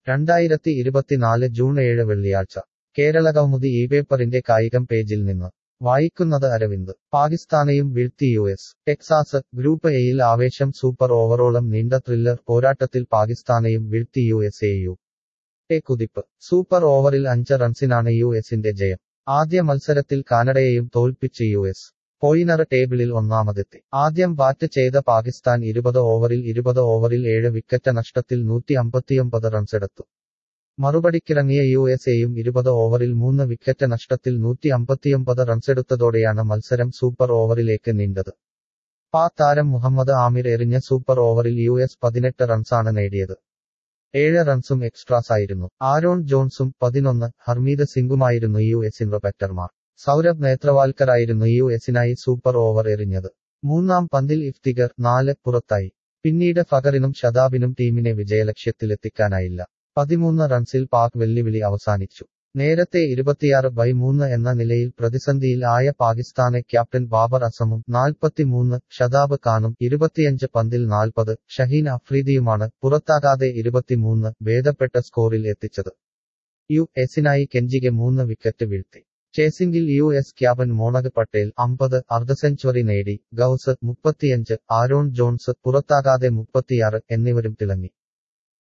രണ്ടായിരത്തി ഇരുപത്തിനാല് ജൂൺ ഏഴ് വെള്ളിയാഴ്ച കേരളകൗമുദി ഈ പേപ്പറിന്റെ കായികം പേജിൽ നിന്ന് വായിക്കുന്നത് അരവിന്ദ് പാകിസ്ഥാനെയും വീഴ്ത്തി യു എസ് ടെക്സാസ് ഗ്രൂപ്പ് എയിൽ ആവേശം സൂപ്പർ ഓവറോളം നീണ്ട ത്രില്ലർ പോരാട്ടത്തിൽ പാകിസ്ഥാനെയും വീഴ്ത്തി U S A U A കുതിപ്പ് സൂപ്പർ ഓവറിൽ അഞ്ച് റൺസിനാണ് യു എസിന്റെ ജയം ആദ്യ മത്സരത്തിൽ കാനഡയെയും തോൽപ്പിച്ച് യു എസ് പോയിനർ ടേബിളിൽ ഒന്നാമതെത്തി ആദ്യം ബാറ്റ് ചെയ്ത പാകിസ്ഥാൻ ഇരുപത് ഓവറിൽ ഇരുപത് ഓവറിൽ ഏഴ് വിക്കറ്റ് നഷ്ടത്തിൽ നൂറ്റി അമ്പത്തിയൊമ്പത് റൺസെടുത്തു മറുപടിക്കിറങ്ങിയ യു എസ് എയും ഇരുപത് ഓവറിൽ മൂന്ന് വിക്കറ്റ് നഷ്ടത്തിൽ നൂറ്റി അമ്പത്തിയൊമ്പത് റൺസെടുത്തതോടെയാണ് മത്സരം സൂപ്പർ ഓവറിലേക്ക് നീണ്ടത് പാക് താരം മുഹമ്മദ് ആമിർ എറിഞ്ഞ സൂപ്പർ ഓവറിൽ യു എസ് പതിനെട്ട് റൺസാണ് നേടിയത് ഏഴ് റൺസും എക്സ്ട്രാസായിരുന്നു ആരോൺ ജോൺസും പതിനൊന്ന് ഹർമീത് സിംഗുമായിരുന്നു യു എസിന്റെ ബാറ്റർമാർ സൗരഭ് നേത്രവാൽക്കറായിരുന്നു യു എസിനായി സൂപ്പർ ഓവർ എറിഞ്ഞത് മൂന്നാം പന്തിൽ ഇഫ്തിഗർ നാല് പുറത്തായി പിന്നീട് ഫഗറിനും ഷതാബിനും ടീമിനെ വിജയലക്ഷ്യത്തിലെത്തിക്കാനായില്ല പതിമൂന്ന് റൺസിൽ പാക് വെല്ലുവിളി അവസാനിച്ചു നേരത്തെ ഇരുപത്തിയാറ് ബൈ മൂന്ന് എന്ന നിലയിൽ പ്രതിസന്ധിയിൽ ആയ പാകിസ്ഥാനെ ക്യാപ്റ്റൻ ബാബർ അസമും നാൽപ്പത്തിമൂന്ന് ഷതാബ് ഖാനും ഇരുപത്തിയഞ്ച് പന്തിൽ നാൽപ്പത് ഷഹീൻ അഫ്രീദിയുമാണ് പുറത്താകാതെ ഇരുപത്തിമൂന്ന് ഭേദപ്പെട്ട സ്കോറിൽ എത്തിച്ചത് യു എസിനായി കെഞ്ചിಗೆ മൂന്ന് വിക്കറ്റ് വീഴ്ത്തി ചേസിംഗിൽ U S captain Monank Patel അമ്പത് അർദ്ധ സെഞ്ചുറി നേടി ഗൌസ് മുപ്പത്തിയഞ്ച് ആരോൺ ജോൺസ് പുറത്താകാതെ മുപ്പത്തിയാറ് എന്നിവരും തിളങ്ങി